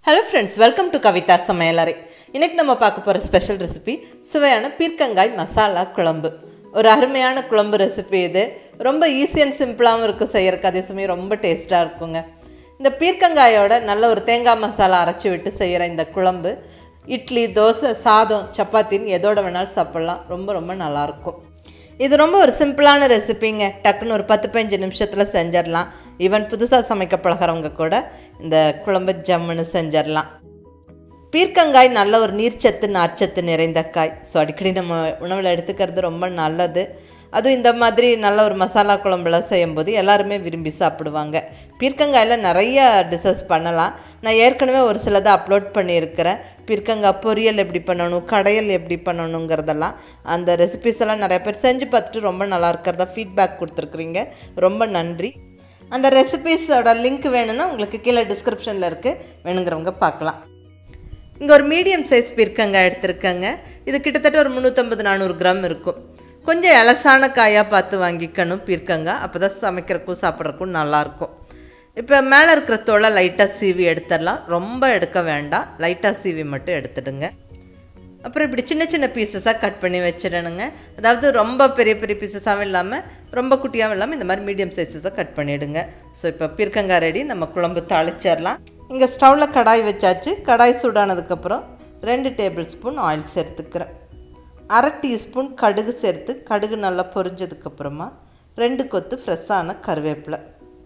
hello friends welcome to Kavitha சமையலறை இன்னைக்கு நம்ம பார்க்க போகிற ஸ்பெஷல் ரெசிபி சுவையான பீர்க்கங்காய் மசாலா குழம்பு ஒரு அருமையான குழம்பு ரெசிபி இது ரொம்ப ஈஸி அண்ட் சிம்பிளாகவும் இருக்கும் செய்யறதுக்கு அதே சமயம் ரொம்ப டேஸ்ட்டாக இருக்குங்க இந்த பீர்க்கங்காயோட நல்ல ஒரு தேங்காய் மசாலா அரைச்சி விட்டு செய்கிற இந்த குழம்பு இட்லி தோசை சாதம் சப்பாத்தின்னு எதோட வேணாலும் சாப்பிட்லாம் ரொம்ப ரொம்ப நல்லாயிருக்கும் இது ரொம்ப ஒரு சிம்பிளான ரெசிபிங்க டக்குன்னு ஒரு பத்து பதினஞ்சு நிமிஷத்தில் செஞ்சிடலாம் ஈவன் புதுசாக சமைக்க பழகிறவங்க கூட இந்த குழம்பு ஜம்முன்னு செஞ்சிடலாம் பீர்க்கங்காய் நல்ல ஒரு நீர்ச்சத்து நார்ச்சத்து நிறைந்த காய் ஸோ அடிக்கடி நம்ம உணவில் எடுத்துக்கிறது ரொம்ப நல்லது அதுவும் இந்த மாதிரி நல்ல ஒரு மசாலா குழம்புலாம் செய்யும்போது எல்லாருமே விரும்பி சாப்பிடுவாங்க பீர்க்கங்காயில் நிறைய டிஷ்ஷஸ் பண்ணலாம் நான் ஏற்கனவே ஒரு சிலதை அப்லோட் பண்ணியிருக்கிறேன் பீர்க்கங்காய் பொரியல் எப்படி பண்ணணும் கடையல் எப்படி பண்ணணுங்கிறதெல்லாம் அந்த ரெசிபிஸ் எல்லாம் நிறைய பேர் செஞ்சு பார்த்துட்டு ரொம்ப நல்லா இருக்கிறதா ஃபீட்பேக் கொடுத்துருக்குறீங்க ரொம்ப நன்றி அந்த ரெசிபீஸோட லிங்க் வேணும்னா உங்களுக்கு கீழே டிஸ்கிரிப்ஷனில் இருக்குது வேணுங்கிறவங்க பார்க்கலாம் இங்கே ஒரு மீடியம் சைஸ் பீர்க்கங்காய் எடுத்திருக்கேங்க இது கிட்டத்தட்ட ஒரு முந்நூற்றம்பது நானூறு கிராம் இருக்கும் கொஞ்சம் இலசான காயாக பார்த்து வாங்கிக்கணும் பீர்க்கங்காய் அப்போ தான் சமைக்கிறக்கும் சாப்பிட்றக்கும் நல்லாயிருக்கும் இப்போ மேலே இருக்கிற தோலை லைட்டாக சீவி எடுத்துடலாம் ரொம்ப எடுக்க வேண்டாம் லைட்டாக சீவி மட்டும் எடுத்துடுங்க அப்புறம் இப்படி சின்ன சின்ன பீசஸாக கட் பண்ணி வச்சிடணுங்க அதாவது ரொம்ப பெரிய பெரிய பீசஸாகவும் இல்லாமல் ரொம்ப குட்டியாகவும் இல்லாமல் இந்த மாதிரி மீடியம் சைஸஸாக கட் பண்ணிவிடுங்க ஸோ இப்போ பீர்க்கங்காய் ரெடி நம்ம குழம்பு தாளிச்சிடலாம் இங்கே ஸ்டவ்வில் கடாய் வச்சாச்சு கடாய் சூடானதுக்கப்புறம் ரெண்டு டேபிள் ஸ்பூன் ஆயில் சேர்த்துக்கிறேன் அரை டீஸ்பூன் கடுகு சேர்த்து கடுகு நல்லா பொரிஞ்சதுக்கப்புறமா ரெண்டு கொத்து ஃப்ரெஷ்ஷான கருவேப்பிலை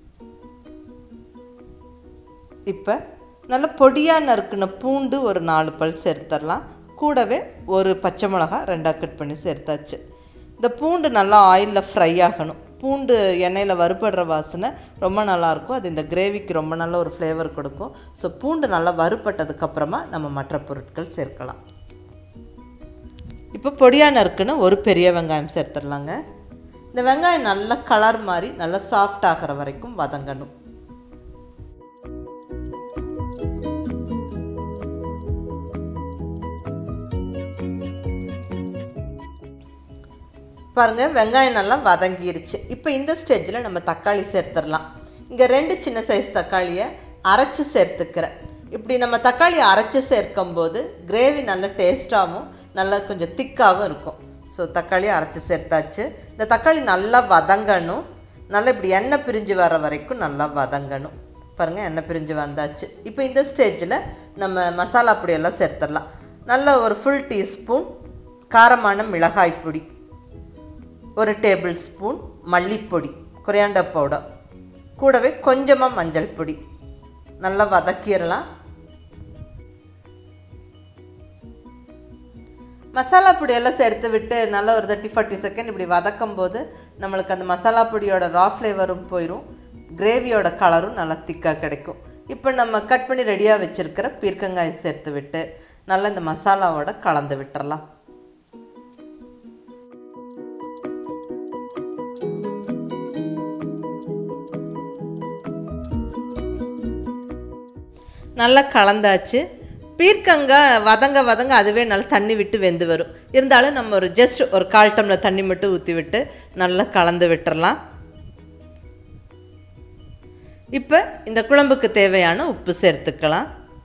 இப்போ நல்ல பொடியாக நறுக்குன பூண்டு ஒரு நாலு பல் சேர்த்துடலாம் கூடவே ஒரு பச்சை மிளகா ரெண்டாக கட் பண்ணி சேர்த்தாச்சு இந்த பூண்டு நல்லா ஆயிலில் ஃப்ரை ஆகணும் பூண்டு எண்ணெயில் வறுபடுற வாசனை ரொம்ப நல்லாயிருக்கும் அது இந்த கிரேவிக்கு ரொம்ப நல்ல ஒரு ஃப்ளேவர் கொடுக்கும் ஸோ பூண்டு நல்லா வறுபட்டதுக்கப்புறமா நம்ம மற்ற பொருட்கள் சேர்க்கலாம் இப்போ பொடியாக நறுக்குன்னு ஒரு பெரிய வெங்காயம் சேர்த்துடலாங்க இந்த வெங்காயம் நல்லா கலர் மாதிரி நல்லா சாஃப்ட் ஆகிற வரைக்கும் வதங்கணும் பாருங்கள் வெங்காயம் நல்லா வதங்கிருச்சு இப்போ இந்த ஸ்டேஜில் நம்ம தக்காளி சேர்த்துடலாம் இங்கே ரெண்டு சின்ன சைஸ் தக்காளியை அரைச்சி சேர்த்துக்கிறேன் இப்படி நம்ம தக்காளி அரைச்சி சேர்க்கும்போது கிரேவி நல்ல டேஸ்ட்டாகவும் நல்லா கொஞ்சம் திக்காகவும் இருக்கும் ஸோ தக்காளி அரைச்சி சேர்த்தாச்சு இந்த தக்காளி நல்லா வதங்கணும் நல்லா இப்படி எண்ணெய் பிரிஞ்சு வர வரைக்கும் நல்லா வதங்கணும் பாருங்கள் எண்ணெய் பிரிஞ்சு வந்தாச்சு இப்போ இந்த ஸ்டேஜில் நம்ம மசாலா பொடியெல்லாம் சேர்த்துடலாம் நல்ல ஒரு ஃபுல் டீஸ்பூன் காரமான மிளகாய் பொடி ஒரு டேபிள் ஸ்பூன் மல்லிப்பொடி கொரியாண்டர் பவுடர் கூடவே கொஞ்சமாக மஞ்சள் பொடி நல்லா வதக்கிடலாம் மசாலா பொடியெல்லாம் சேர்த்து விட்டு நல்லா ஒரு தேர்ட்டி ஃபார்ட்டி செகண்ட் இப்படி வதக்கும் போது நம்மளுக்கு அந்த மசாலா பொடியோட ரா ஃப்ளேவரும் போயிடும் கிரேவியோட கலரும் நல்லா திக்காக கிடைக்கும் இப்போ நம்ம கட் பண்ணி ரெடியாக வச்சுருக்கிற பீர்க்கங்காயை சேர்த்து விட்டு நல்லா இந்த மசாலாவோட கலந்து விட்டுறலாம் நல்லா கலந்தாச்சு பீர்க்கங்காய் வதங்க வதங்க அதுவே நல்லா தண்ணி விட்டு வெந்து வரும் இருந்தாலும் நம்ம ஒரு ஜஸ்ட் ஒரு கால் டம்ளர் தண்ணி மட்டும் ஊற்றி விட்டு நல்லா கலந்து விட்டுறலாம் இப்போ இந்த குழம்புக்கு தேவையான உப்பு சேர்த்துக்கலாம்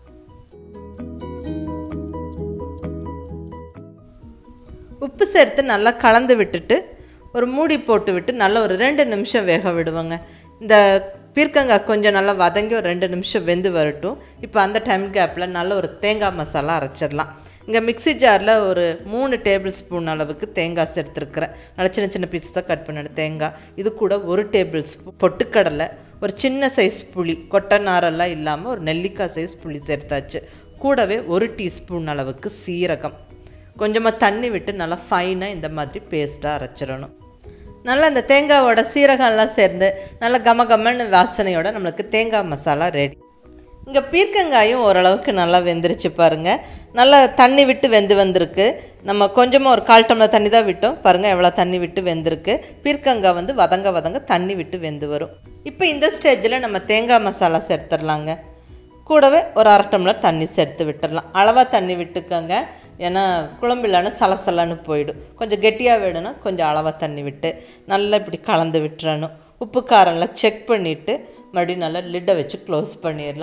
உப்பு சேர்த்து நல்லா கலந்து விட்டுட்டு ஒரு மூடி போட்டு விட்டு நல்லா ஒரு ரெண்டு நிமிஷம் வேக விடுவோங்க இந்த பீர்க்கங்காய் கொஞ்சம் நல்லா வதங்கி ஒரு ரெண்டு நிமிஷம் வெந்து வரட்டும் இப்போ அந்த டைம் கேப்பில் நல்ல ஒரு தேங்காய் மசாலா அரைச்சிடலாம் இங்கே மிக்சி ஜாரில் ஒரு மூணு டேபிள் ஸ்பூன் அளவுக்கு தேங்காய் சேர்த்துருக்குறேன் நல்லா சின்ன சின்ன பீஸஸாக கட் பண்ணிடு தேங்காய் இது கூட ஒரு டேபிள் ஸ்பூன் பொட்டுக்கடலை ஒரு சின்ன சைஸ் புளி கொட்டை நாரெல்லாம் இல்லாமல் ஒரு நெல்லிக்காய் சைஸ் புளி சேர்த்தாச்சு கூடவே ஒரு டீஸ்பூன் அளவுக்கு சீரகம் கொஞ்சமாக தண்ணி விட்டு நல்லா ஃபைனாக இந்த மாதிரி பேஸ்ட்டாக அரைச்சிடணும் நல்லா இந்த தேங்காவோட சீரகம்லாம் சேர்ந்து நல்லா கம கமன்னு வாசனையோட நம்மளுக்கு தேங்காய் மசாலா ரெடி இங்கே பீர்க்கங்காயும் ஓரளவுக்கு நல்லா வெந்துருச்சு பாருங்கள் நல்லா தண்ணி விட்டு வெந்து வந்திருக்கு நம்ம கொஞ்சமாக ஒரு கால் டம்ளர் தண்ணி தான் விட்டோம் பாருங்கள் எவ்வளோ தண்ணி விட்டு வெந்திருக்கு பீர்க்கங்காய் வந்து வதங்க வதங்க தண்ணி விட்டு வெந்து வரும் இப்போ இந்த ஸ்டேஜில் நம்ம தேங்காய் மசாலா சேர்த்துடலாங்க கூடவே ஒரு அரை டம்ளர் தண்ணி சேர்த்து விட்டுடலாம் அளவாக தண்ணி விட்டுக்கோங்க ஏன்னா குழம்பு இல்லைன்னா சலசலன்னு போயிடும் கொஞ்சம் கெட்டியாக வேணும்னா கொஞ்சம் அளவாக தண்ணி விட்டு நல்லா இப்படி கலந்து விட்டுறணும் உப்பு காரம்லாம் செக் பண்ணிவிட்டு மறுபடியும் நல்லா லிட்டை வச்சு க்ளோஸ் பண்ணிடலாம்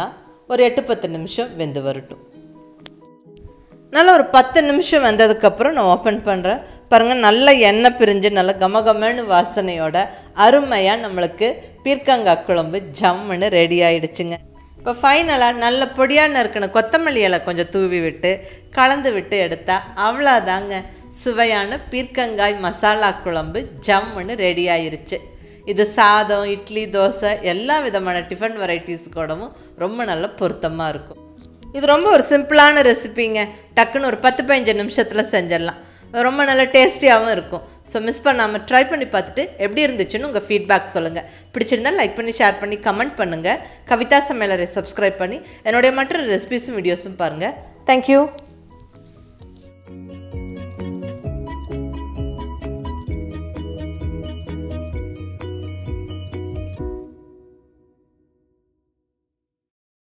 ஒரு எட்டு பத்து நிமிஷம் வெந்து வரட்டும் நல்லா ஒரு பத்து நிமிஷம் வந்ததுக்கப்புறம் நான் ஓப்பன் பண்ணுறேன் பாருங்கள் நல்ல எண்ணெய் பிரிஞ்சு நல்ல கமகமன்னு வாசனையோட அருமையாக நம்மளுக்கு பீர்க்கங்காய் குழம்பு ஜம்முன்னு ரெடி ஆயிடுச்சுங்க இப்போ ஃபைனலாக நல்ல பொடியான இருக்கிற கொத்தமல்லி இலை கொஞ்சம் தூவி விட்டு கலந்து விட்டு எடுத்தால் அவ்வளோதாங்க சுவையான பீர்க்கங்காய் மசாலா குழம்பு ஜம்முன்னு ரெடி ஆயிருச்சு இது சாதம் இட்லி தோசை எல்லா விதமான டிஃபன் வெரைட்டிஸ் கூடவும் ரொம்ப நல்ல பொருத்தமாக இருக்கும் இது ரொம்ப ஒரு சிம்பிளான ரெசிபிங்க டக்குன்னு ஒரு பத்து பதினஞ்சு நிமிஷத்தில் செஞ்சிடலாம் ரொம்ப நல்ல டேஸ்டியாகவும் இருக்கும் ஸோ மிஸ் பண்ணாமல் ட்ரை பண்ணி பார்த்துட்டு எப்படி இருந்துச்சுன்னு உங்கள் ஃபீட்பேக் சொல்லுங்கள் பிடிச்சிருந்தா லைக் பண்ணி ஷேர் பண்ணி கமெண்ட் பண்ணுங்கள் கவிதா சமையலரை சப்ஸ்கிரைப் பண்ணி என்னுடைய மற்ற ரெசிபிஸும் வீடியோஸும் பாருங்கள் தேங்க்யூ